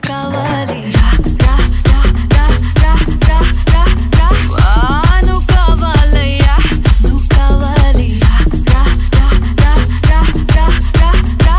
కావాలి రా రా రా రా రా రా రా రా నువ్వు కావాలయ్యా నువ్వు కావాలి రా రా రా రా రా రా రా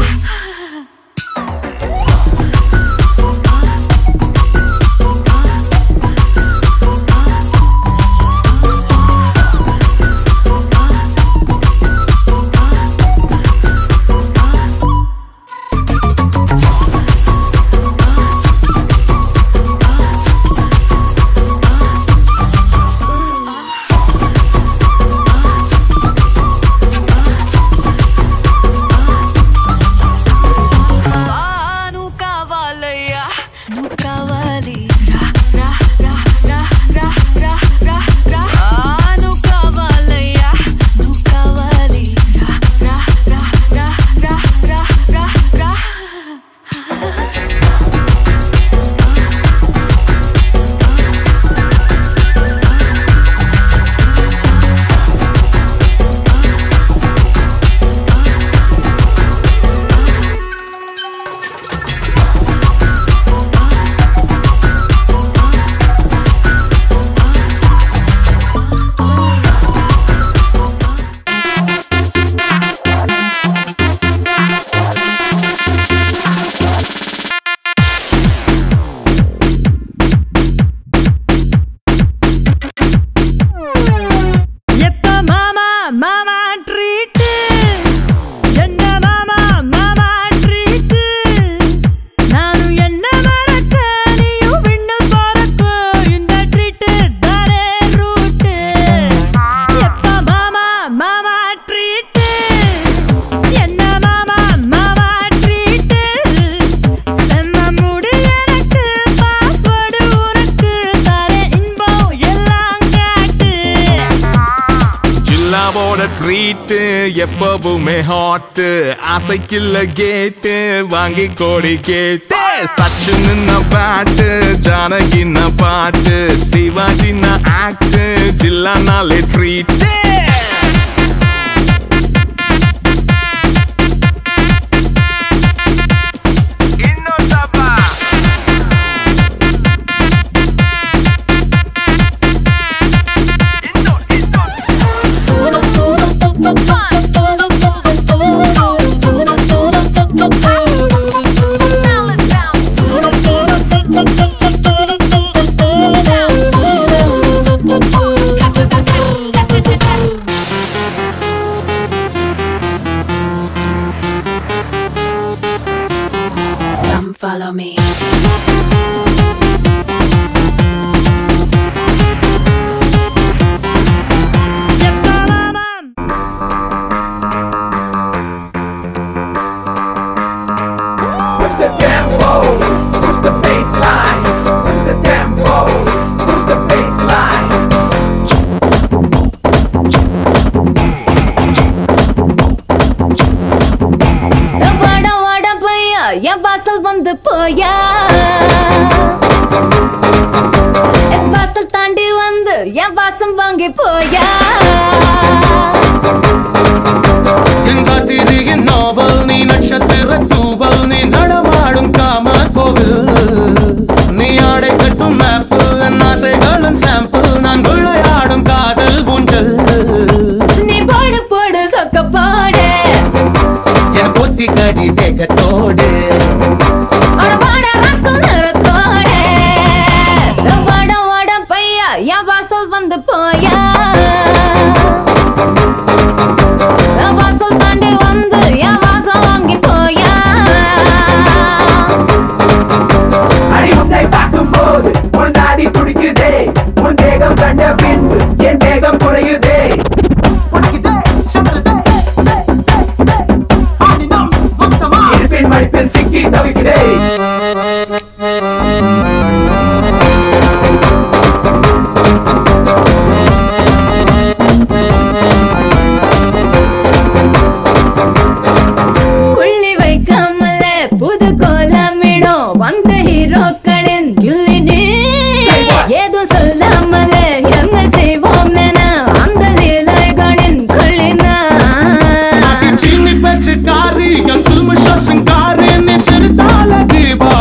ఆ, నువ్వు కావాలయ్యా నువ్వు కావాలి రా రా రా రా రా రా రా రా ఆ, నువ్వు కావాలయ్యా నువ్వు కావాలి రా రా రా రా రా రా రా రా எப்ப மாமா மாமா ட்ரீட் என்ன மாமா மாமா ட்ரீட் நானும் என்ன மறக்க நீயும் விண்ணு பறக்க இந்த ட்ரீட் தானே ரூட் எப்ப மாமா மாமா ட்ரீட் என்ன மாமா மாமா ட்ரீட் செம்ம முடி எனக்கு பாஸ்வேர்டு உனக்கு தாரே இன்பம் எல்லாம் காட்டு ஜில்லாவோட ட்ரீட்டு எப்பவுமே ஹாட்டு ஆசைக்குள்ள கேட்டு வாங்கி கோடி கேட்டு சச்சின் பாட்டு ஜானகின்ன பாட்டு சிவாஜின ஆக்ட் ஜில்லானாலே ட்ரீட்டு இன்னொருத்தப்பா Come follow me. எப்ப மாமா Push the tempo, push the bass line, push the tempo, push the bass line. வாடா வாடா பையா என் வாசல் வந்து போயா என் வாசல் தாண்டி வந்து என் வாசம் வாங்கி போயா என் ராத்திரியின் நாவல் நீ நட்சத்திர தூவல் நீ நடமாடும் காம கோவில் நீ ஆடை கட்டும் மேப்பு என் ஆசைகளின் சாம்பிள் நான் விளையாடும் காதல் ஊஞ்சல் நீ போடு போடு சொக்க போடு என் பொத்தி கடி தேகத்தோடு அட வாடா ரஸ்கல் நிறத்தோடு வாடா வாடா பையா என் வாசல் வந்து போயா என் வாசல் தாண்டி வந்து என் வாசம் வாங்கி போயா அடி உன்னை பார்க்கும்போது உன் நாடி துடிக்குதே உன் தேகம் கண்ட பின்பு என் தேகம் குறையுதே இருப்பின் மடிப்பில் சிக்கி தவிக்கிறேன் புள்ளி வைக்காமலே புது கோலமிடும் வந்த ஹீரோக்களின் கில்லினி ஏதோ சொல்லாமலே என்ன செய்வோம் என அந்த லீலைகளின் கொள்ளினா சீனி பேச்சு காரி என் சில்ம சிங்காரி நீ சிறுதால தீபா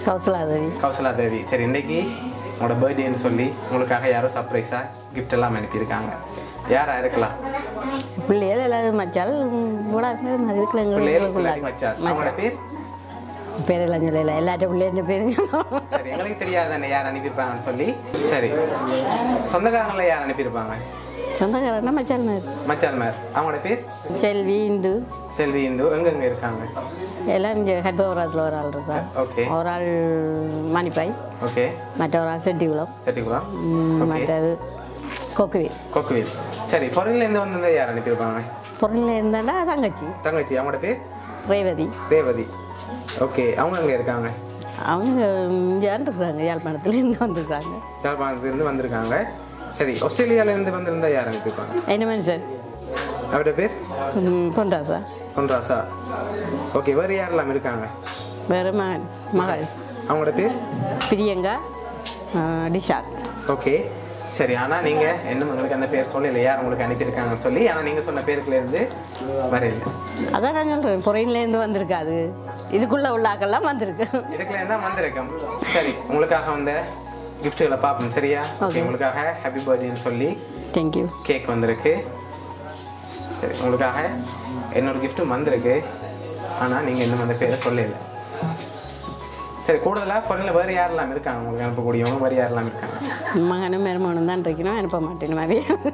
கௌசலா தேவி கௌசலா தேவி சரி இன்னைக்கு உங்களோட பர்த்டேன்னு சொல்லி உங்களுக்காக யாரோ சர்ப்ரைஸாக gift எல்லாம் அனுப்பியிருக்காங்க யாரா இருக்கலாம் பிள்ளைகள் எல்லாரும் மச்சால் கூட இதுக்குள்ள பிள்ளைகள் பிள்ளைங்க மச்சார் அவங்களோட பேர் பேர் எல்லாம் சொல்லல எல்லாத்தையும் பிள்ளைங்க பேர் சரி எங்களுக்கு தெரியாதானே யார் அனுப்பியிருப்பாங்கன்னு சொல்லி சரி சொந்தக்காரங்கள யார் அனுப்பியிருப்பாங்க சொந்தக்காரன்னா மச்சால் மாதிரி மச்சான் மேர் அவங்களோட பேர் செல்வி இந்து செல்வி இந்து எங்கெங்க இருக்காங்க எல்லாம் இங்கே ஹட்பவரத்தில் ஒரு ஆள் இருக்கார் ஓகே ஒரு ஆள் மணிப்பாய் ஓகே மற்ற ஒரு ஆள் செட்டிகுளம் செட்டிக்குளம் ம், ஓகே மற்றது கொக்குவேல் கொக்குவில் சரி ஃபாரின்ல இருந்து வந்திருந்தா யார் அனுப்பியிருப்பாங்க பொருளில் இருந்தாண்டா தங்கச்சி தங்கச்சி அவங்களோட பேர் ரேவதி ரேவதி ஓகே அவங்க எங்கே இருக்காங்க அவங்க இங்கே இருக்கிறாங்க யாழ்ப்பாணத்துலேருந்து வந்திருக்காங்க யாழ்ப்பாணத்துலேருந்து வந்திருக்காங்க சரி ஆஸ்திரேலியாவிலேருந்து வந்திருந்தா யார் அனுப்பியிருப்பாங்க என்ன மனுஷன் அவரோட பேர் ம், பொன்ராசா பொன்ராசா ஓகே வேறு யாரெல்லாம் இருக்காங்க வேறு மகன் மகள் அவங்களோட பேர் பிரியங்கா ஆ, டிஷாக் ஓகே சரி ஆனால் நீங்கள் இன்னும் உங்களுக்கு அந்த பேர் சொல்லல யார் உங்களுக்கு அனுப்பியிருக்காங்கன்னு சொல்லி ஆனால் நீங்கள் சொன்ன பேருக்குலேருந்து வரையில அதான் நான் சொல்கிறேன் பொறையிலேருந்து வந்திருக்காது இதுக்குள்ளே உள்ள ஆக்கெல்லாம் வந்திருக்கு இதுக்குள்ள தான் வந்திருக்கோம் சரி உங்களுக்காக வந்த கிஃப்ட்டுகளை பார்ப்போம் சரியா ஓகே உங்களுக்காக ஹாப்பி பர்த்டேன்னு சொல்லி தேங்க்யூ கேக் வந்திருக்கு சரி உங்களுக்காக என்னோட கிஃப்ட்டும் வந்திருக்கு ஆனால் நீங்கள் இன்னும் அந்த பேரை சொல்லல சரி கூடுதலாக பொருளில் வேறு யாரெல்லாம் இருக்காங்க உங்களுக்கு அனுப்பக்கூடியவங்க வேறு யாரெல்லாம் இருக்காங்க மகனும் மருமகனும் தான் இருக்கணும் அனுப்ப மாட்டேன் மாதிரி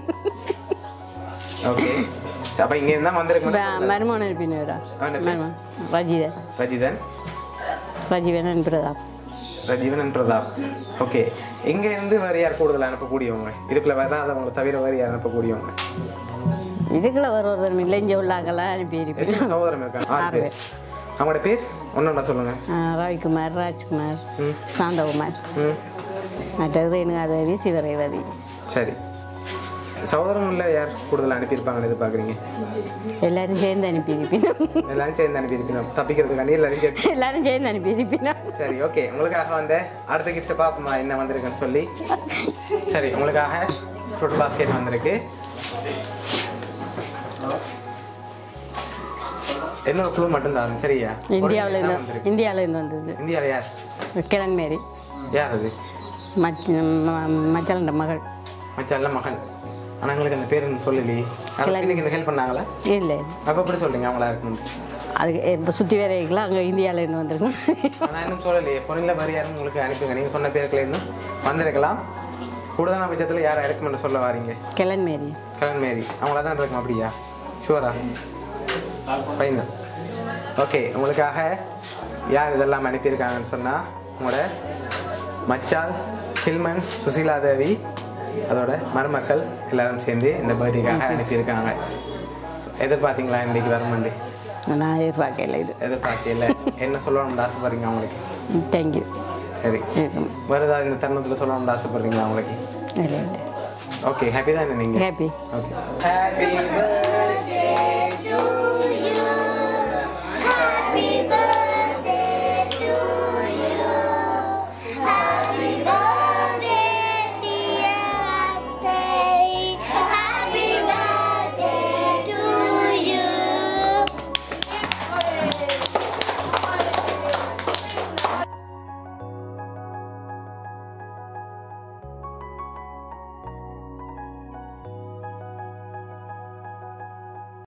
ஓகே அப்போ இங்கே இருந்தால் வந்திருக்கு மருமகன் அனுப்பினவரா அவன் பேர்? மருமகன் ரஜிதன் ரஜிதன் ரஜீவன் அனுப்புறதா ரஜீவன் பிரதாப் ஓகே இங்கே இருந்து வேறு யார் கூடுதல் அனுப்பக்கூடியவங்க இதுக்குள்ள வராதவங்களை தவிர வேறு யார் அனுப்பக்கூடியவங்க இதுக்குள்ள ஒரு ஒருத்தர் இல்லை இங்கே உள்ள ஆக்கெல்லாம் அனுப்பியிருப்பேன் எத்தனை சகோதரம் இருக்காங்க ஆறு ஆறு பேர் அவங்களோட பேர் ஒன்றா சொல்லுங்க ஆ, ரவிக்குமார் ராஜ்குமார் ம். சாந்தகுமார் ம் மற்றது ரேணுகாதேவி சிவரேவதி சரி சகோதரங்களில் யார் கூடுதல் அனுப்பியிருப்பாங்கன்னு எதிர்பார்க்குறீங்க எல்லாரும் சேர்ந்து அனுப்பியிருப்பேன் எல்லாரும் சேர்ந்து அனுப்பியிருப்பீங்க தப்பிக்கிறதுக்காண்டி எல்லாரும் சேர்த்து எல்லாரும் சேர்ந்து அனுப்பியிருப்பேன் சரி ஓகே உங்களுக்காக வந்த அடுத்த கிஃப்ட்டை பார்ப்போமா என்ன வந்திருக்குன்னு சொல்லி சரி உங்களுக்காக ஃப்ரூட் பாஸ்கெட் வந்திருக்கு இன்னொரு க்ளூ மட்டும் தான் சரியா இந்தியாவில் ஒரு இருந்து வந்திருக்கு. இந்தியாவில் இருந்து வந்தது இந்தியாவில் யார் கிரண் மேரி யார் அது மச் மச்சலண்ட மகள் மச்சான்ல மகன் ஆனால் எங்களுக்கு அந்த பேர் சொல்லலையே கிளம்பி. இன்னைக்கு இந்த ஹெல்ப் பண்ணாங்களா இல்லை அப்போ எப்படி சொல்றீங்க அவங்களா இருக்கணும் அதுக்கு இப்போ சுற்றி வேற இருக்கலாம் அங்கே இந்தியாவில் இருந்து வந்திருக்கோம் ஆனால் இன்னும் சொல்லலையே பொருளில் வேறு யாரும் உங்களுக்கு அனுப்புங்க நீங்கள் சொன்ன பேருக்குல இருந்தும் வந்திருக்கலாம் கூடுதலான பட்சத்தில் யாரை இறக்குமென்று சொல்ல வாரீங்க கிளன் மேரி கரண் மேரி அவங்களா தான் இருக்கும் அப்படியா ஷுவரா ஃபைன் ஓகே உங்களுக்காக யார் இதெல்லாம் அனுப்பியிருக்காங்கன்னு சொன்னால் உங்களோட மச்சால் ஹில்மன் சுசீலா தேவி அதோட மருமக்கள் எல்லாரும் சேர்ந்து இந்த பர்த்டேக்காக அனுப்பியிருக்காங்க எதிர்பார்த்தீங்களா இன்றைக்கி வரமண்டி நான் எதிர்பார்க்கல இது எதிர்பார்க்கல என்ன சொல்லணும்னு ஆசைப்படுறீங்க அவங்களுக்கு தேங்க்யூ சரி இருக்கும் வேறு ஏதாவது இந்த தருணத்தில் சொல்லணும்னு ஆசைப்படுறீங்களா அவங்களுக்கு இல்லை இல்லை ஓகே ஹாப்பி தானே நீங்கள் ஹாப்பி ஓகே ஹாப்பி